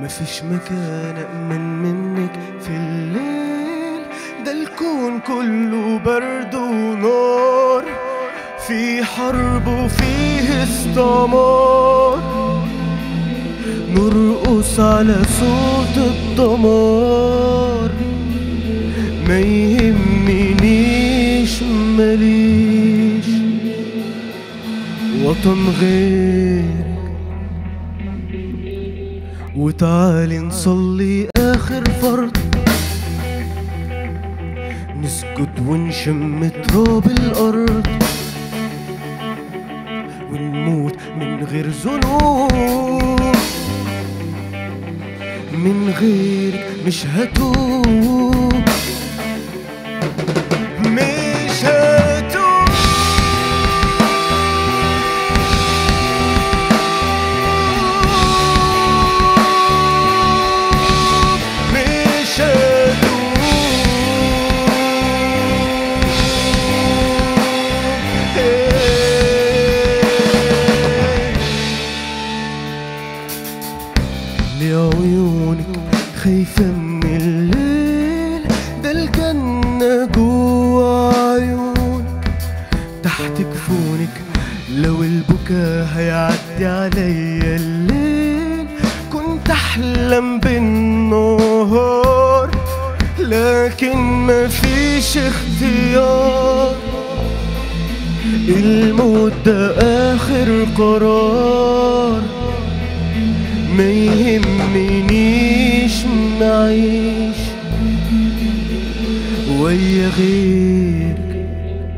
مفيش مكان أأمن منك في الليل ده الكون كله برد ونار في حرب وفيه استعمار نرقص على صوت الدمار ما يهمنيش ماليش وطن غيرك وتعالي نصلي آخر فرض نسكت ونشم تراب الأرض ونموت من غير ذنوب من غيرك مش هتوب مش هتوب مش هتوب لعيونك خايفة من الليل ده الجنة جوا عيونك تحت كفونك لو البكا هيعدي عليا الليل كنت احلم بالنهار لكن مفيش اختيار الموت ده اخر قرار ما يهمنيش معيش ويا غيرك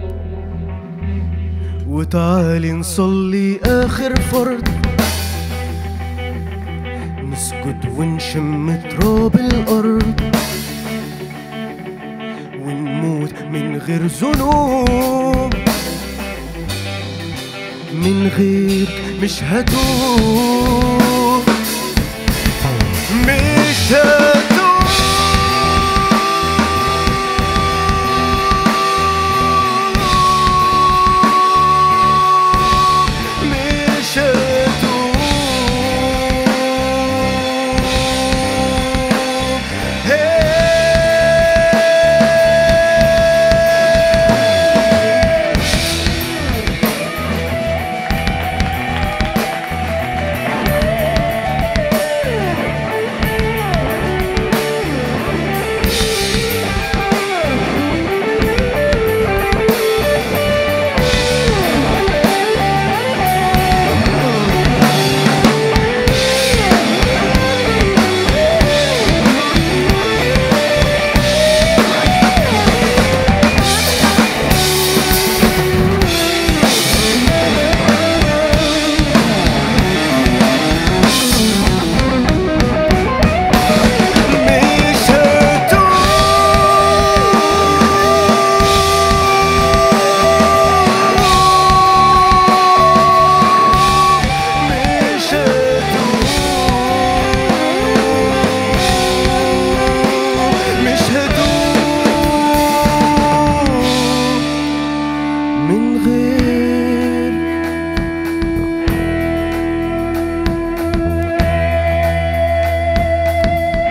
وتعالي نصلي آخر فرض نسكت ونشم تراب الأرض ونموت من غير ذنوب من غيرك مش هتوب مش هتوب مش هتوب هي مش هتوب مش هتوب مش هتوب من غير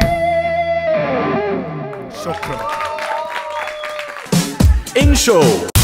شكرا ان شو